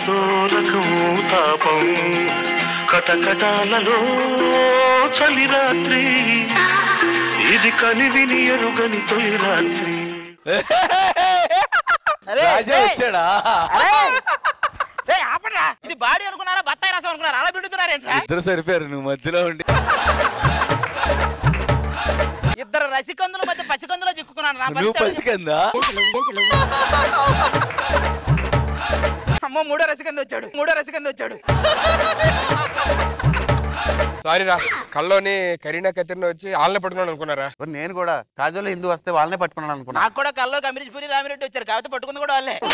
అదో రకం తాపం కటకటాలలో చలి రాత్రి ఇది కని విని ఎరుగని తొలి రాత్రి రాజా వచ్చాడా ఆపరా ఇది బాడీ అనుకున్నారా బత్తాయి రసం అనుకున్నారా అలా పిండుతున్నారేంట్రా ఇద్దరు సరిపోయారు నువ్వు మధ్యలో ఉండి ఇద్దరు రసికందుల మధ్య పసికందులో చిక్కుకున్నాను నా నువ్వు పరిస్థితి పసికందా అమ్మో మూడో రసికంది వచ్చాడు మూడో రసికంది వచ్చాడు సారీ రా కల్లోని కరీనా కత్తిరిని వచ్చి వాళ్ళని పట్టుకున్నాను అనుకున్నారా మరి నేను కూడా కాజోలో హిందూ వస్తే వాళ్ళనే పట్టుకున్నాను అనుకున్నా నాకు కూడా కల్లోకి అమరీష్ పురి రామిరెడ్డి వచ్చారు కాకపోతే పట్టుకుంది కూడా వాళ్ళే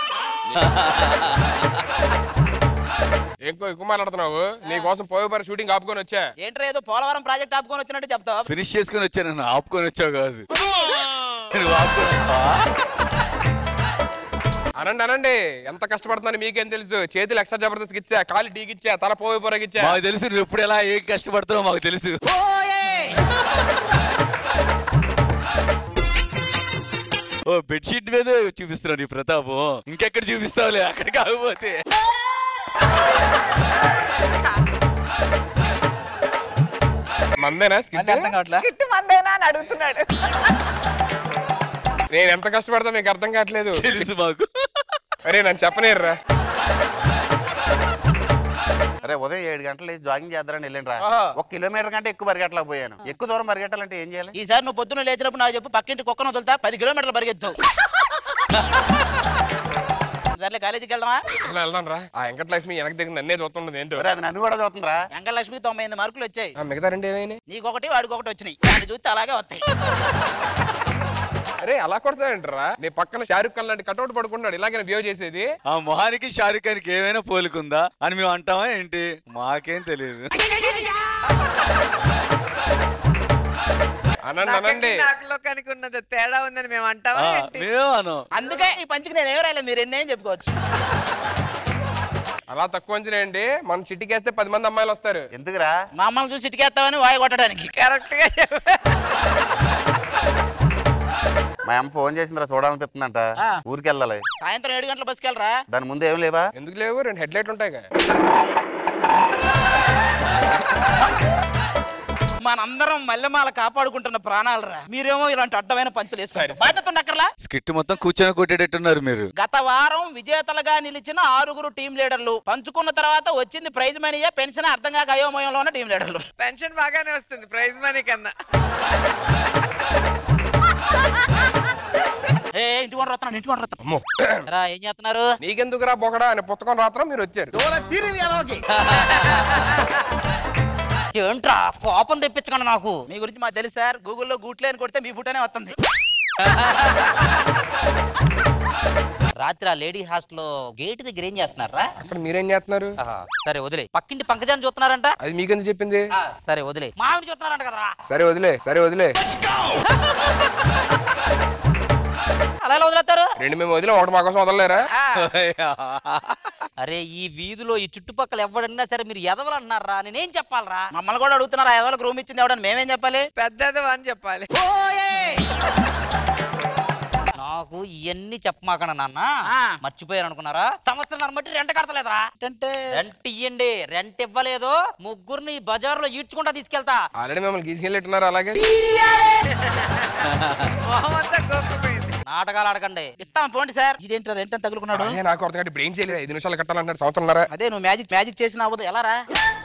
ఎక్కువ ఎక్కువ మాట్లాడుతున్నావు నీ కోసం పోయేపారు షూటింగ్ ఆపుకొని వచ్చా ఏంట్రా ఏదో పోలవరం ప్రాజెక్ట్ ఆపుకొని వచ్చినట్టు చెప్తావు ఫినిష్ చేసుకొని వచ్చాను నన్ను ఆపుకొని వచ్చావు కాదు నువ్వు ఆపుకొని వస్తావా? అనండి అనండి ఎంత కష్టపడుతున్నాను మీకేం తెలుసు చేతులు ఎక్స్ట్రా జబర్దస్త్ ఇచ్చా కాలు టీకిచ్చా తల పోయి పొరగిచ్చా మాకు తెలుసు నువ్వు ఎప్పుడు ఎలా ఏం కష్టపడుతున్నావు మాకు తెలుసు ఓ బెడ్షీట్ మీద చూపిస్తున్నావు నీ ప్రతాపం ఇంకెక్కడ చూపిస్తావులే అక్కడ కాకపోతే మందేనా స్కిట్ అర్థం కావట్లా కిట్టు మందేనా అని అడుగుతున్నాడు నేను ఎంత కష్టపడతా మీకు అర్థం కావట్లేదు తెలుసు మాకు అరే నన్ను చెప్పనేర్రా అరే ఉదయం ఏడు గంటలు లేచి జాగింగ్ చేద్దారని వెళ్ళండి ఆహా. ఒక కిలోమీటర్ కంటే ఎక్కువ పరిగెట్టలేకపోయాను ఎక్కువ దూరం పరిగెట్టాలంటే ఏం చేయాలి ఈసారి నువ్వు పొద్దున్న లేచినప్పుడు నాకు చెప్పు పక్కింటి కుక్కను వదులుతా పది కిలోమీటర్లు పరిగెత్తావు సర్లే కాలేజీకి వెళ్దామా అలా వెళ్దాం రా ఆ వెంకట లక్ష్మి వెనక దగ్గర నన్నే చూస్తుండదు ఏంటో అరే అది నన్ను కూడా చూస్తుందిరా వెంకటలక్ష్మికి తొంభై ఎనిమిది మార్కులు వచ్చాయి ఆ మిగతా రెండు ఏమైనా నీకొకటి వాడికి ఒకటి వచ్చినాయి దాన్ని చూస్తే అలాగే వస్తాయి అరే అలా కొడతాయంటరా నీ పక్కన షారుఖ్ ఖాన్ లాంటి కటౌట్ పడుకున్నాడు ఇలాగే బిహేవ్ చేసేది ఆ మొహానికి షారుఖ్ ఖాన్కి ఏమైనా పోలికుందా అని మేము అంటామా ఏంటి మాకేం తెలియదు అనండి అనండి నాకులో కనుకున్నది తేడా ఉందని మేము అంటావా ఆ, ఏంటి? మేము అను అందుకే ఈ పంచికి నేను ఏం రాయలేదు మీరు ఎన్నేం చెప్పుకోవచ్చు అలా తక్కువ అంచనేయండి మనం చిట్టికేస్తే పది మంది అమ్మాయిలు వస్తారు ఎందుకురా మా అమ్మని చూసి ఇటుకేస్తామని వాయి కొట్టడానికి కరెక్ట్ గా చెప్పా. మా అమ్మ ఫోన్ చేసిందిరా చూడాలనిపిస్తుందంట ఆ. ఊరికి వెళ్ళాలి సాయంత్రం ఏడు గంటల బస్సుకి వెళ్ళరా దాని ముందు ఏం లేవా ఎందుకు లేవు రెండు హెడ్ లైట్లు ఉంటాయి కదా మనందరం మల్లెమాల కాపాడుకుంటున్న ప్రాణాలు రా మీరేమో ఇలాంటి అడ్డమైన పంచులు వేస్తారు బాధ్యత ఉండక్కర్లా స్కిట్ మొత్తం కూర్చొని కొట్టేటట్టున్నారు మీరు గత వారం విజేతలుగా నిలిచిన ఆరుగురు టీం లీడర్లు పంచుకున్న తర్వాత వచ్చింది ప్రైజ్ మనీయే పెన్షన్ అర్థం కాక అయోమయంలో ఉన్న టీం లీడర్లు పెన్షన్ బాగానే వస్తుంది ప్రైజ్ మనీ కన్నా ఏ ఇంటి వంట వస్తున్నాను ఇంటి వంట వస్తున్నాను అమ్మో రా ఏం చేస్తున్నారు నీకెందుకురా బొకడా అని పుస్తకం రాత్రం మీరు వచ్చారు ఏంట్రా కోపం తెప్పించకండి నాకు మీ గురించి మాకు తెలుసు సార్ గూగుల్లో గూట్లే అని కొడితే మీ ఫోటోనే వస్తుంది రాత్రి ఆ లేడీ హాస్టల్లో గేట్ దగ్గర ఏం చేస్తున్నారా అక్కడ మీరేం చేస్తున్నారు సరే వదిలే పక్కింటి పంకజాన్ని చూస్తున్నారంట అది మీకెందుకు చెప్పింది ఆ, సరే వదిలే మామిడి చూస్తున్నారంట కదరా సరే వదిలే సరే వదిలే అలా ఎలా వదిలేస్తారు రెండు మేము వదిలే ఒకటి మా కోసం వదలలేరా అరే ఈ వీధిలో ఈ చుట్టుపక్కల ఎవడన్నా సరే మీరు ఎదవలు అంటున్నారా నేనేం చెప్పాలరా మమ్మల్ని కూడా అడుగుతున్నారు ఎవరికి రూమ్ ఇచ్చింది ఎవడని మేమేం చెప్పాలి పెద్దది అని చెప్పాలి నాకు ఇవన్నీ చెప్పమాకండి నాన్న ఆ. మర్చిపోయారు అనుకున్నారా సంవత్సరం బట్టి రెంట్ కడతలేదురా అంటే రెంట్ ఇయ్యండి రెంట్ ఇవ్వలేదు ముగ్గురిని బజార్లో ఈడ్చుకుంటా తీసుకెళ్తా ఆల్రెడీ మిమ్మల్ని తీసుకెళ్ళిట్టున్నారు అలాగే మొహం అంతా గోక్కుపోయింది నాటకాలు ఆడకండి ఇస్తాం పోండి సార్ ఇదేంటో రెంట్ అని తగులుకున్నాడు అదే నాకు అర్థం కాదు ఇప్పుడు ఏం చేయలేదు ఐదు నిమిషాలు కట్టాలంటారు సంవత్సరంన్నర అదే నువ్వు మ్యాజిక్ మ్యాజిక్ చేసిన అవ్వదు ఎలా రా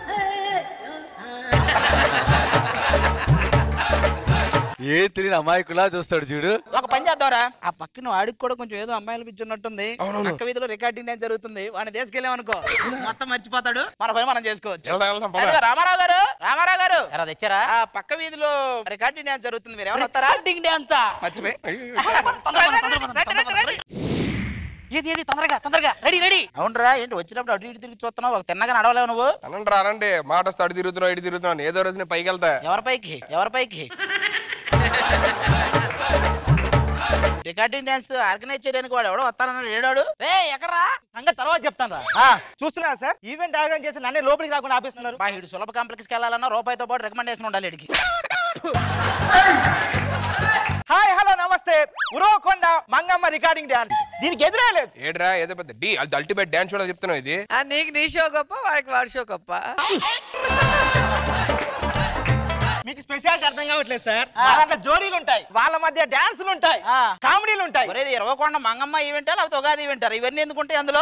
ఏం తెలియని అమాయకులా చూస్తాడు చూడు ఒక పని చేద్దాంరా ఆ పక్కన వాడికి కూడా కొంచెం ఏదో అమ్మాయిలు పిచ్చున్నట్టుంది అవునవును. పక్క వీధిలో రికార్డింగ్ ఏం జరుగుతుంది వాడిని తీసుకెళ్ళామనుకో మొత్తం మర్చిపోతాడు మన పని మనం చేసుకోవచ్చు వెళ్దాం వెళ్దాం పద. అదిగో రామారావు గారు రామారావు గారు ఎరా తెచ్చారా ఆ పక్క వీధిలో రికార్డింగ్ డాన్స్ జరుగుతుంది మీరు ఏమైనా వస్తారా రింగ్ డాన్సా మర్చిపోయి ఏది ఏది తొందరగా తొందరగా రెడీ రెడీ అవునరా ఏంటి వచ్చినప్పుడు అటు ఇటు తిరిగి చూస్తున్నావు ఒక తిన్నగా నడవలేవు నువ్వు అనండి రా అనండి మాట వస్తే అటు తిరుగుతున్నావు ఇటు తిరుగుతున్నాను ఏదో రోజు నేను పైకి వెళ్తా ఎవరి పైకి ఎవరి పైకి రికార్డింగ్ డాన్స్ ఆర్గనైజ్ చేయడానికి వాడు ఎవడో వస్తానన్నాడు ఏడాడు రే ఎక్కడ్రా సంగతి తర్వాత చెప్తాను చూస్తున్నా సార్ ఈవెంట్ ఆర్గనైజ్ చేసి నన్నే లోపలికి రాకుండా ఆపేస్తున్నారు బా ఇడు సులభ కాంప్లెక్స్కి వెళ్ళాలన్నా రూపాయితో పాటు రికమెండేషన్ ఉండాలి వీడికి హాయ్ హలో నమస్తే ఉరవకొండ మంగమ్మ రికార్డింగ్ డాన్స్ దీనికి ఎదురే లేదు ఏడ్రా ఏదో పెద్ద డి అది అల్టిమేట్ డాన్స్ షో చెప్తున్నావు ఇది ఆ, నీకు నీ షో గొప్ప వాడికి వాడి షో గొప్ప మీకు స్పెషాలిటీ అర్థం కావట్లేదు సార్ వాళ్ళ జోడీలు ఉంటాయి వాళ్ళ మధ్య డాన్సులు ఉంటాయి ఆ. కామెడీలు ఉంటాయి ఒరేది ఇరవకొండ మంగమ్మ ఈవెంటా లేకపోతే ఉగాది ఈవెంటారు ఇవన్నీ ఎందుకుంటాయి అందులో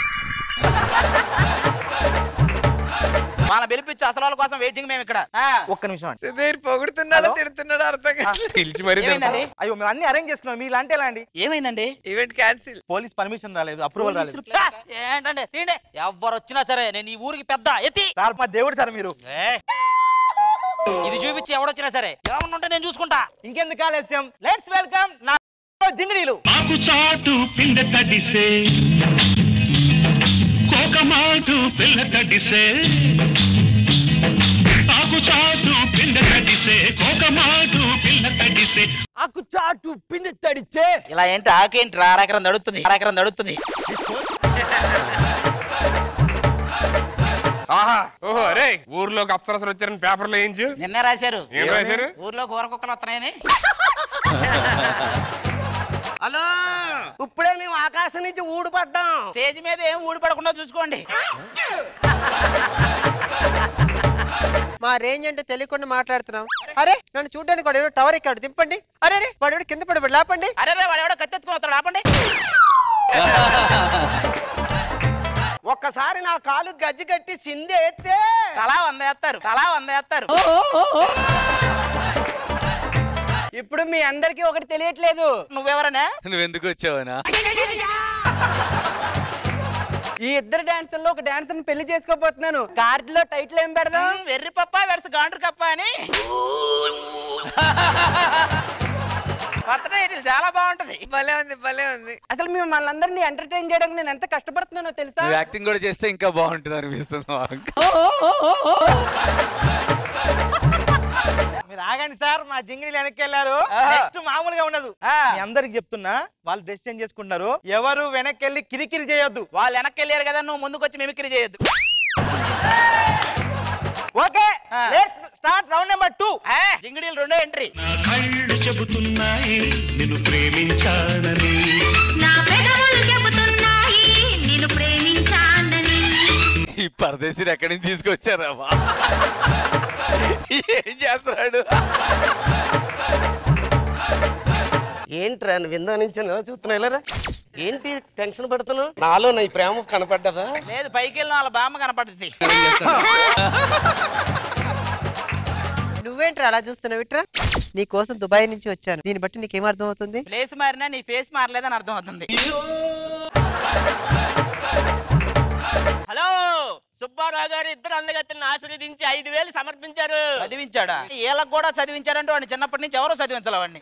మన పిలిపించి అసలు వాళ్ళ కోసం వెయిటింగ్ మేము ఇక్కడ ఆ, ఒక్క నిమిషం అండి సుధీర్ పొగుడుతున్నాడు హలో? తిడుతున్నాడు అర్థం కాదు పిలిచి మరీ ఏమైందండి అయ్యో మేము అన్ని అరేంజ్ చేసుకున్నాం మీరు అంటే ఎలా అండి ఏమైందండి ఈవెంట్ క్యాన్సిల్ పోలీస్ పర్మిషన్ రాలేదు అప్రూవల్ రాలేదు ఏంటండి తీండి ఎవ్వరు వచ్చినా సరే నేను ఈ ఊరికి పెద్ద ఎత్తి సార్ మా దేవుడు సార్ మీరు ఏయ్. ఇది చూపించి ఎవడొచ్చినా సరే ఏమన్నా ఉంటే నేను చూసుకుంటా ఇంకెందుకు ఆలస్యం లెట్స్ వెల్కమ్ నా జింగిడీలు ఆకు చాటు పిండ తడిసే కోకమాటు పిల్ల తడిసే ఆకు చాటు పిండ తడిసే కోకమాటు పిల్ల తడిసే ఆకు చాటు పిండి తడిచే ఇలా ఏంటి ఆకేంటి అరెకరం నడుస్తుంది అరెకరం నడుస్తుంది ఆహా ఓహో అరే ఊర్లోకి అప్సరసలు వచ్చారని పేపర్లో వేయించు నిన్నే రాశారు ఏం రాశారు ఊర్లో కూరకుక్కలు వస్తున్నాయని హలో ఇప్పుడే మేము ఆకాశం నుంచి ఊడిపడ్డాం స్టేజ్ మీద ఏం ఊడిపడకుండా చూసుకోండి మా రేంజ్ అంటే తెలియకుండా మాట్లాడుతున్నాం అరే నన్ను చూడడానికి వాడు ఏదో టవర్ ఎక్కాడు దింపండి అరే అరే వాడు ఎవడో కింద పడిపోయి లేపండి అరే రే వాడు ఎవడో కత్తెత్తుకుని వస్తాడు ఆపండి ఒక్కసారి నా కాలు గజ్జి కట్టి సిందేస్తే తలా వంద వేస్తారు తలా వంద వేస్తారు ఇప్పుడు మీ అందరికీ ఒకటి తెలియట్లేదు నువ్వెవరనే నువ్వెందుకు వచ్చావనా ఈ ఇద్దరు డాన్సర్లో ఒక డాన్సర్ పెళ్లి చేసుకోబోతున్నాను కార్డులో టైటిల్ ఏం పెడదాం వెర్రి పప్ప వెరస గాండ్రు కప్ప అని కొత్త టైటిల్ చాలా బాగుంటది భలే ఉంది భలే ఉంది అసలు మిమ్మల్ని అందరినీ ఎంటర్టైన్ చేయడానికి నేను ఎంత కష్టపడుతున్నానో తెలుసా నువ్వు యాక్టింగ్ కూడా చేస్తే ఇంకా బాగుంటుంది అనిపిస్తుంది మాకు. మీరు ఆగండి సార్ మా జింగిడీలు వెనక్కి వెళ్ళారు ఆహా. నెక్స్ట్ మామూలుగా ఉండదు ఆ. మీ అందరికి చెప్తున్నా వాళ్ళు డ్రెస్ చేంజ్ చేసుకుంటున్నారు ఎవరు వెనక్కి వెళ్ళి కిరికిరి చేయొద్దు వాళ్ళు వెనక్కి వెళ్ళారు కదా నువ్వు ముందుకు వచ్చి మిమిక్రీ చేయొద్దు ఓకే ఆ. Let's start round number two ఆ, జింగిడీలు రెండో ఎంట్రీ నా కళ్ళు చెబుతున్నాయి నిన్ను ప్రేమించానని నా పెదవులు చెబుతున్నాయి నిన్ను ప్రేమించాలని ఈ పరదేశీని ఎక్కడి నుంచి తీసుకొచ్చారా బా? ఏం చేస్తున్నాడు ఏంట్రా నువ్వు ఇందా నుంచి ఎలా చూస్తున్నా ఇలా ఏంటి టెన్షన్ పడుతున్నావు నాలో నా ఈ ప్రేమ కనపడ్డదా లేదు పైకి వెళ్ళిన వాళ్ళ బామ్మ కనపడుతుంది నువ్వేంట్రా అలా చూస్తున్నావు ఇట్రా నీ కోసం దుబాయ్ నుంచి వచ్చాను దీన్ని బట్టి నీకేం అర్థం అవుతుంది ప్లేస్ మారినా నీ ఫేస్ మారలేదని అర్థం అవుతుంది హలో సుబ్బారావు గారు ఇద్దరు అందగత్తెలను ఆశీర్వదించి ఐదు వేలు సమర్పించారు చదివించాడా వీళ్ళకి కూడా చదివించాడంటే వాడిని చిన్నప్పటి నుంచి ఎవరో చదివించాలి వాడిని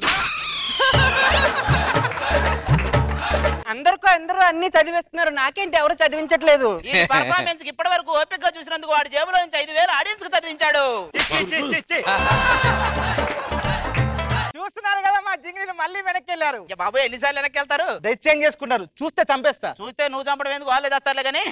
అందరికీ అందరూ అన్ని చదివేస్తున్నారు నాకేంటి ఎవరు చదివించట్లేదు ఈ పర్ఫార్మెన్స్ కి ఇప్పటి వరకు ఓపిక చూసినందుకు వాడి జేబులో నుంచి ఐదు వేలు ఆడియన్స్ కు చదివించాడు చూస్తున్నారు కదా మా జింగిడీలు మళ్ళీ వెనక్కి వెళ్ళారు ఇక బాబు ఎన్నిసార్లు వెనక్కి వెళ్తారు డ్రెస్ చేంజ్ చేసుకున్నారు చూస్తే చంపేస్తా చూస్తే నువ్వు చంపడం ఎందుకు వాళ్ళే చేస్తారులే కానీ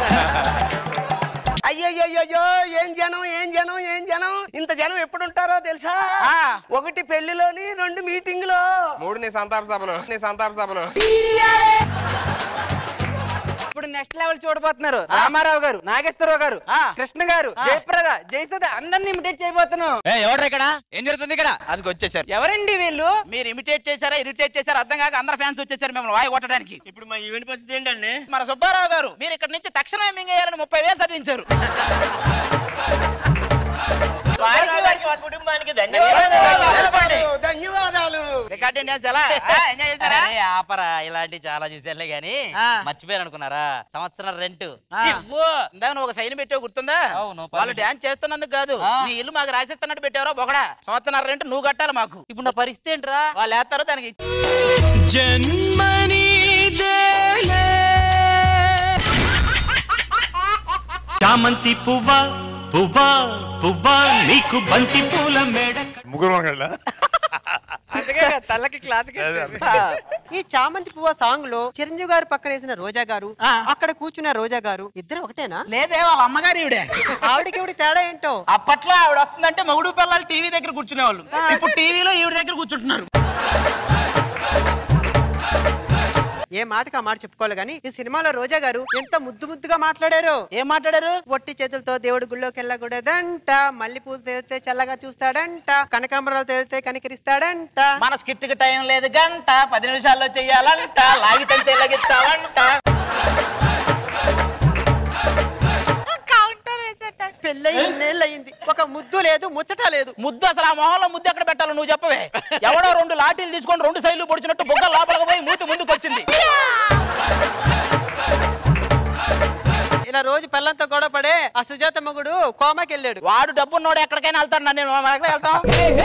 అయ్యయ్యో ఏం జనం ఏం జనం ఏం జనం ఇంత జనం ఎప్పుడు ఉంటారో తెలుసా ఆ. ఒకటి పెళ్లిలోని రెండు మీటింగ్ లో మూడు నీ సంతాప సభలు నీ సంతాప సభలు ఇప్పుడు నెక్స్ట్ లెవెల్ చూడబోతున్నారు రామారావు గారు నాగేశ్వరరావు గారు ఆ. కృష్ణ గారు జయప్రద జయసుధ అందరిని ఇమిటేట్ చేయబోతున్నాం ఎవరు ఇక్కడ ఏం జరుగుతుంది ఇక్కడ అది వచ్చేసారు ఎవరండి వీళ్ళు మీరు ఇమిటేట్ చేశారా ఇరిటేట్ చేశారా అర్థం కాక అందరు ఫ్యాన్స్ వచ్చేసారు మిమ్మల్ని వాయి కొట్టడానికి ఇప్పుడు మా ఈవెంట్ పరిస్థితి ఏంటండి మన సుబ్బారావు గారు మీరు ఇక్కడ నుంచి తక్షణమే మింగేయాలని ముప్పై వేలు చదివించారు కుటుంబానికి నిలబడండి. ధన్యవాదాలు రికార్డింగ్ డాన్స్ ఎలా ఆ, ఎంజాయ్ చేశారా అరే ఆపరా ఇలాంటి చాలా చూసానులే గాని ఆ. మర్చిపోయారు అనుకున్నారా సంవత్సరం రెంట్ ఆ. ఇందాక నువ్వు ఒక సైన్ పెట్టావు గుర్తుందా అవును, వాళ్ళు permission. డాన్స్ చేస్తున్నందుకు కాదు ఆ. నీ ఇల్లు మాకు రాసిస్తున్నట్టు పెట్టావరా బొగడా సంవత్సరం రెంట్ నువ్వు కట్టాలి మాకు ఇప్పుడు నా పరిస్థితి ఏంట్రా వాళ్ళు వేస్తారు దానికి చామంతి పువ్వా పువ్వా పువ్వా నీకు బంతి పూల మేడ ముగ్గురు మనగళ్ళ అందుకే కదా తలకి క్లాత్ ఈ చామంతి పువ్వు సాంగ్ లో చిరంజీవి గారు పక్కన వేసిన రోజా గారు అక్కడ కూర్చున్న రోజా గారు ఇద్దరు ఒకటేనా లేదే వాళ్ళ అమ్మగారు ఈవిడే ఆవిడకి ఇవిడి తేడా ఏంటో అప్పట్లో ఆవిడ వస్తుందంటే మగుడు పిల్లలు టీవీ దగ్గర కూర్చునేవాళ్ళు ఇప్పుడు టీవీలో ఈవిడ దగ్గర కూర్చుంటున్నారు ఏ మాటకి ఆ మాట చెప్పుకోవాలి కానీ ఈ సినిమాలో రోజా గారు ఎంత ముద్దు ముద్దుగా మాట్లాడారు ఏం మాట్లాడారు ఒట్టి చేతులతో దేవుడి గుళ్ళోకి వెళ్ళకూడదంట మల్లె పూలు తేలితే చల్లగా చూస్తాడంట కనకాంబరాలు తేలితే కనికరిస్తాడంట మన స్కిట్ కి టైం లేదు గంట పది నిమిషాల్లో చెయ్యాలంట లాగితే తెల్లగిస్తావంట పెళ్ళై ఇన్నేళ్ళు అయింది ఒక ముద్దు లేదు ముచ్చట లేదు ముద్దు అసలు ఆ మొహంలో ముద్దు ఎక్కడ పెట్టాలో నువ్వు చెప్పవే ఎవడో రెండు లాఠీలు తీసుకొని రెండు సైడ్లు పొడిచినట్టు బుగ్గ లోపలికి పోయి మూతి ముందుకు వచ్చింది ఇలా రోజు పిల్లలతో గొడవ పడే ఆ సుజాత మగుడు కోమాకి వెళ్ళాడు వాడు డబ్బున్నోడు ఎక్కడికైనా వెళ్తాడు నన్ను మనం ఎక్కడ వెళ్తాం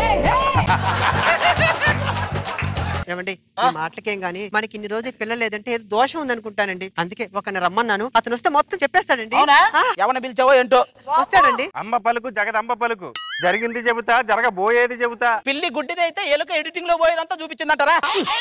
ఏమండి ఈ మాటలకేం గానీ మనకి ఇన్ని రోజులు పిల్లలు లేదంటే ఏదో దోషం ఉందనుకుంటానండి అందుకే ఒకరిని రమ్మన్నాను అతను వస్తే మొత్తం చెప్పేస్తాడండి అవునా ఆ, ఎవరిని పిలిచావో ఏంటో వస్తాడండి అమ్మ పలుకు జగదమ్మ పలుకు జరిగింది చెబుతా జరగబోయేది చెబుతా పిల్లి గుడ్డిది అయితే ఎలుక ఎడిటింగ్ లో పోయేదంతా చూపించిందంటారా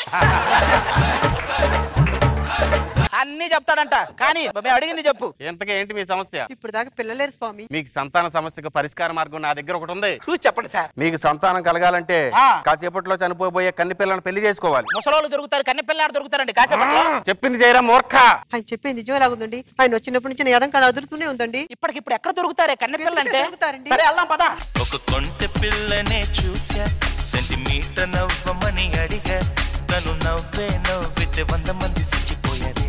అన్ని చెప్తాడంట కానీ మేము అడిగింది చెప్పు ఇంతకీ ఏంటి మీ సమస్య ఇప్పుడు దాకా పిల్లలేరు స్వామి మీకు సంతాన సమస్యకు పరిష్కార మార్గం నా దగ్గర ఒకటి ఉంది చూసి చెప్పండి సార్ మీకు సంతానం కలగాలంటే ఆ. కాసేపట్లో చనిపోబోయే కన్ని పిల్లను పెళ్లి చేసుకోవాలి ముసలోళ్ళు దొరుకుతారు కన్నె పిల్లాడు దొరుకుతారండి కాసేపట్లో చెప్పింది చేయరా మూర్ఖ ఆయన చెప్పేది నిజమే లాగుందండి ఆయన వచ్చినప్పటి నుంచి నా ఎదం కాడ అదురుతూనే ఉందండి ఇప్పటికిప్పుడు ఎక్కడ దొరుకుతారే కన్నె పిల్లలు అంటే దొరుకుతారండి. సరే వెళ్దాం పదా ఒక కొంటె పిల్లనే చూసా సెంటిమీటర్ నవ్వమని అడిగా తను నవ్వే నవ్వితే వంద మంది సిచ్చిపోయారే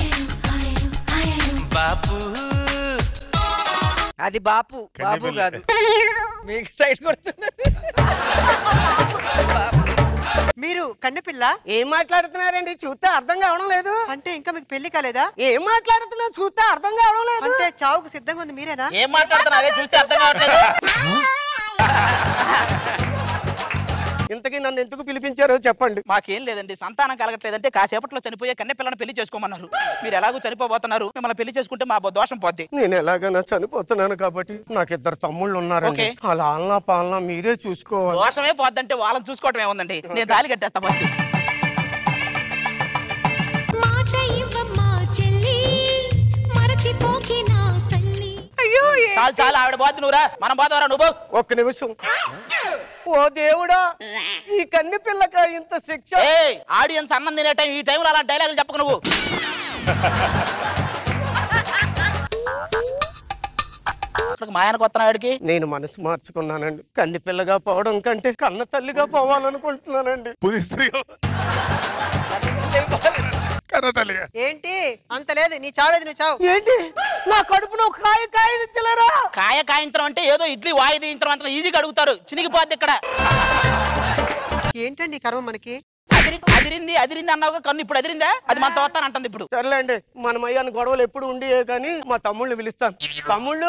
బాబు అది బాపు బాబు కాదు మీకు సైడ్ కొడుతున్నారు మీరు కన్నెపిల్ల ఏం మాట్లాడుతున్నారండి చూస్తే అర్థం కావడం లేదు అంటే ఇంకా మీకు పెళ్లి కాలేదా ఏం మాట్లాడుతున్నా చూస్తే అర్థం కావడం లేదు అంటే చావుకు సిద్ధంగా ఉంది మీరేనా ఏం మాట్లాడుతున్నా అదే చూస్తే అర్థం కావట్లేదు ఇంతకీ నన్ను ఎందుకు పిలిపించారో చెప్పండి మాకేం లేదండి సంతానం కలగట్లేదంటే కాసేపట్లో చనిపోయే కన్నె పిల్లని పెళ్లి చేసుకోమన్నారు మీరు ఎలాగో చనిపోబోతున్నారు మిమ్మల్ని పెళ్లి చేసుకుంటే మా దోషం పోద్ది నేను ఎలాగైనా చనిపోతున్నాను కాబట్టి నాకు ఇద్దరు తమ్ముళ్ళు ఉన్నారండి ఓకే. అలా ఆలనా పాలనా మీరే చూసుకోవాలి దోషమే పోద్దంటే వాళ్ళని చూసుకోవడం ఏముందండి నేను తాలి కట్టేస్తా ఫస్ట్ మాట ఇవ్వమ్మా చెల్లి మరచిపోకి నా తల్లి అయ్యో చాలు చాలు ఆవిడ పోద్ది నువ్వురా మనం పోతావరా నువ్వు ఒక్క నిమిషం ఓ దేవుడా ఈ కన్ని పిల్లక ఇంత శిక్ష ఏ ఆడియన్స్ అన్నం తినే టైం ఈ టైంలో అలా డైలాగులు చెప్పకు నువ్వు ఇక్కడికి మా ఆయనకు వస్తున్నా వాడికి నేను మనసు మార్చుకున్నానండి కన్ని పిల్లగా పోవడం కంటే కన్న తల్లిగా పోవాలనుకుంటున్నానండి ఏంటి అంత లేదు నీ చావేది నువ్వు చావు ఏంటి నా కడుపులో ఒక కాయ కాయనిచ్చలేరా కాయ కాయించడం అంటే ఏదో ఇడ్లీ వాయి తీయించడం అంత ఈజీగా అడుగుతారు చినిగిపోద్ది ఇక్కడ ఏంటండి ఈ కర్మ మనకి అదిరి అదిరింది అదిరింది అన్నావుగా కన్ను ఇప్పుడు అదిరిందా అది మనతో వస్తాను అంటుంది ఇప్పుడు సర్లేండి మన మయ్యాన్ని గొడవలు ఎప్పుడు ఉండియే కానీ మా తమ్ముళ్ళు పిలుస్తాను తమ్ముళ్ళు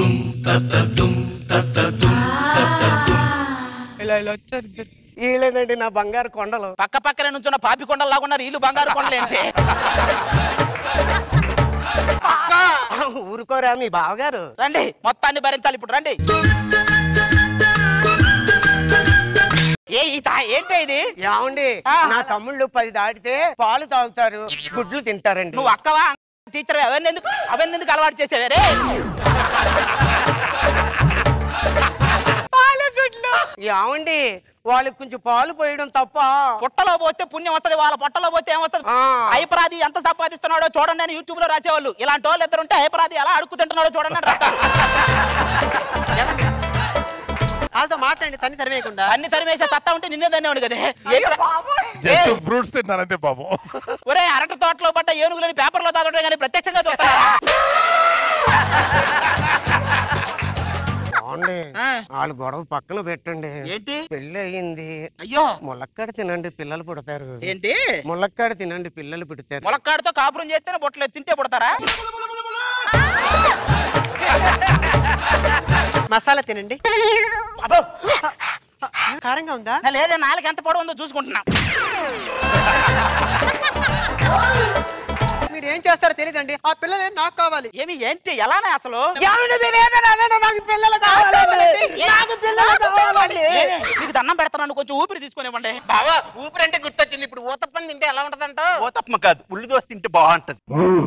ఇలా ఇలా వచ్చారు ఇద్దరు. వీళ్ళేనండి నా బంగారు కొండలు పక్క పక్కనే నుంచున్న పాపి కొండలు లాగున్నారు ఇల్లు బంగారు కొండలు ఏంటి ఊరుకోరా మీ బావగారు రండి మొత్తాన్ని భరించాలి ఇప్పుడు రండి ఏ ఈ తా- ఏంటి ఇది ఏమండి ఆ. నా తమ్ముళ్ళు పది దాటితే పాలు తాగుతారు గుడ్లు తింటారండి నువ్వు అక్కవా టీచర్ అవన్నీ ఎందుకు అవన్నీ ఎందుకు అలవాటు చేసేవే రే ఏమండి వాళ్ళకి కొంచెం పాలు పోయడం తప్ప పుట్టలో పోతే పుణ్యం వస్తది వాళ్ళ పొట్టలో పోతే ఏమొస్తది ఆ. హైపరాది ఎంత సంపాదిస్తున్నాడో చూడండి అని యూట్యూబ్ లో రాసేవాళ్ళు ఇలాంటి వాళ్ళు ఇద్దరు ఉంటే హైపరాది ఎలా అడుక్కు తింటున్నాడో చూడండి అని రాస్తారు వాళ్ళతో మాట్లాడండి తన్ని తరివేయకుండా అన్ని తరిమేసే సత్తా ఉంటే నిన్నే దన్నేవాడు కదే జస్ట్ ఫ్రూట్స్ తిన్నారంతే పాపం ఒరే అరటి తోటలో పడ్డ ఏనుగులని పేపర్లో చదవడం కానీ ప్రత్యక్షంగా చూస్తారా ఏమండి ఆ. వాళ్ళు గొడవ పక్కన పెట్టండి ఏంటి పెళ్ళి అయ్యింది అయ్యో ములక్కాడ తినండి పిల్లలు పుడతారు ఏంటి ములక్కాడ తినండి పిల్లలు పుడతారు ములక్కాడితో కాపురం చేస్తేనే బొట్టలేదు తింటే పుడతారా మసాలా తినండి అబ్బో, కారంగా ఉందా లేదే నాలుగు ఎంత పొడవు ఉందో చూసుకుంటున్నా మీరు ఏం చేస్తారో తెలియదండి ఆ పిల్లలే నాకు కావాలి ఏమి ఏంటి ఎలానే అసలు ఏమండి మీరు ఏదైనా అనండి, నాకు పిల్లలు కావాలండి నాకు పిల్లలు కావాలండి ఏమి? నీకు దండం పెడతాను నన్ను కొంచెం ఊపిరి తీసుకునివ్వండి బావా ఊపిరంటే గుర్తొచ్చింది ఇప్పుడు ఊతప్పని తింటే ఎలా ఉంటదంట ఓ తప్ప కాదు ఉల్లి దోశ తింటే బాగుంటది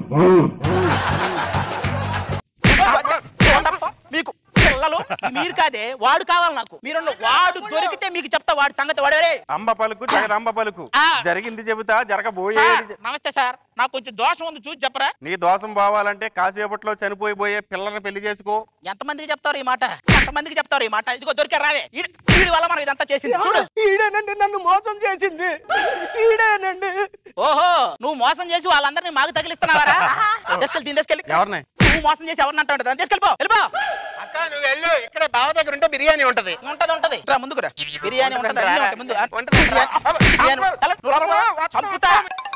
మీకు పిల్లలు మీరు కాదే వాడు కావాలి నాకు మీరు వాడు దొరికితే మీకు చెప్తా వాడి సంగతి వాడే అంబ పలుకు జగదంబ పలుకు ఆ. జరిగింది చెబుతా జరగబోయేది చె- నమస్తే సార్ నాకు కొంచెం దోషం ఉంది చూసి చెప్పరా నీ దోషం పోవాలంటే కాసేపట్లో చనిపోయిపోయే పిల్లల్ని పెళ్లి చేసుకో ఎంతమందికి చెప్తారు ఈ మాట ఎంతమందికి చెప్తారు ఈ మాట ఇదిగో దొరికారు రావే ఈడు- వీడి వల్ల మనం ఇదంతా చేసింది చూడు ఈడేనండి నన్ను మోసం చేసింది ఈడేనండి ఓహో నువ్వు మోసం చేసి వాళ్ళందరినీ మాకు తగిలిస్తున్నావారా తీసుకెళ్ళి దీని తీసుకెళ్ళి ఎవరిని నువ్వు మోసం చేసి ఎవరిని అంటావు దాన్ని తీసుకెళ్ళిపో వెళ్ళిపో అక్క నువ్వు వెళ్ళు ఇక్కడ బావ దగ్గర ఉంటే బిర్యానీ ఉంటది ఉంటది ఉంటది రా ముందుకు రా బిర్యానీ ఉంటది అన్నీ రారా. ఉంటాయి ముందు బిర్యానీ. బిర్యానీ. తల- నువ్వు లోపలికి పో. చంపుతా